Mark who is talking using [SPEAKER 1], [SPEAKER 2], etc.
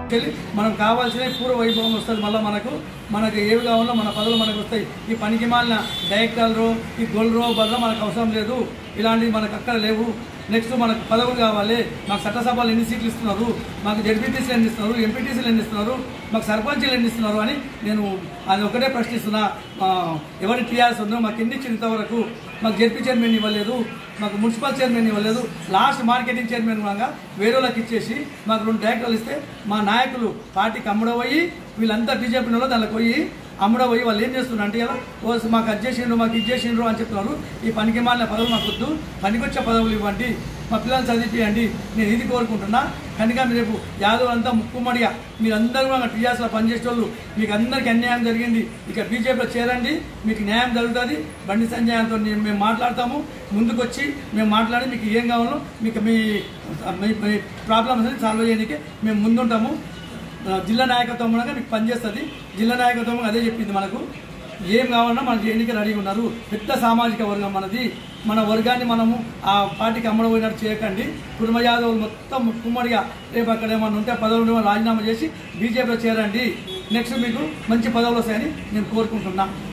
[SPEAKER 1] వెళ్ళి మనం కావాల్సిన పూర్వ వైభవం వస్తుంది మళ్ళీ మనకు మనకు ఏవి కావాలో మన పదవులు మనకు వస్తాయి ఈ పనికి మాలిన డైరెక్టర్లు ఈ గొల్రో బల్లో మనకు అవసరం లేదు ఇలాంటివి మనకు అక్కడ లేవు నెక్స్ట్ మనకు పదవులు కావాలి మాకు చట్టసభలు ఎన్ని సీట్లు ఇస్తున్నారు మాకు జడ్పీటీసీలు ఎన్ని ఇస్తున్నారు ఎంపీటీసీలు ఎన్ని ఇస్తున్నారు మాకు సర్పంచ్లు ఎన్ని ఇస్తున్నారు అని నేను అది ఒకటే ప్రశ్నిస్తున్నా ఆ, ఎవరి టీఆర్ఎస్ ఉందో మాకు ఎన్ని ఇచ్చిన ఇంతవరకు మాకు జడ్పీ చైర్మన్ ఇవ్వలేదు మాకు మున్సిపల్ చైర్మన్ ఇవ్వలేదు లాస్ట్ మార్కెటింగ్ చైర్మన్ కూడా వేరే వాళ్ళకి ఇచ్చేసి మాకు రెండు డైరెక్టర్లు ఇస్తే మా నాయకులు పార్టీకి అమ్ముడపోయి వీళ్ళంతా బీజేపీ వాళ్ళు దానికి పోయి అమ్ముడపోయి వాళ్ళు ఏం చేస్తున్నారు అంటే ఇలా ఓ మాకు అది చేసిండ్రు మాకు ఇది చేసిండ్రు అని చెప్తున్నారు ఈ పనికి మాలిన పదవులు మాకు వద్దు పనికొచ్చే పదవులు ఇవ్వండి మా పిల్లలు చదివిపియండి నేను ఇది కోరుకుంటున్నా కనుక రేపు యాదవ్ అంతా ముక్కుమడిగా మీరందరూ కూడా టీఆర్ఎస్లో పనిచేసే వాళ్ళు మీకు అందరికీ అన్యాయం జరిగింది ఇక బీజేపీలో చేరండి మీకు న్యాయం జరుగుతుంది బండి సంజయంతో మేము మాట్లాడతాము ముందుకు వచ్చి మేము మాట్లాడి మీకు ఏం కావాలో మీకు మీ మీ- మీ ప్రాబ్లమ్స్ సాల్వ్ చేయడానికి మేము ముందుంటాము ఆ, జిల్లా నాయకత్వం కూడా మీకు పనిచేస్తుంది జిల్లా నాయకత్వం అదే చెప్పింది మనకు ఏం కావాలన్నా మనకి చేయడానికి రెడీగా ఉన్నారు పెద్ద సామాజిక వర్గం మనది మన వర్గాన్ని మనము ఆ పార్టీకి అమ్మడపోయినట్టు చేయకండి కుటుంబ యాదవులు మొత్తం కుమ్మడిగా రేపు అక్కడ ఏమన్నా ఉంటే పదవులు రాజీనామా చేసి బీజేపీలో చేరండి నెక్స్ట్ మీకు మంచి పదవులు వస్తాయని నేను కోరుకుంటున్నా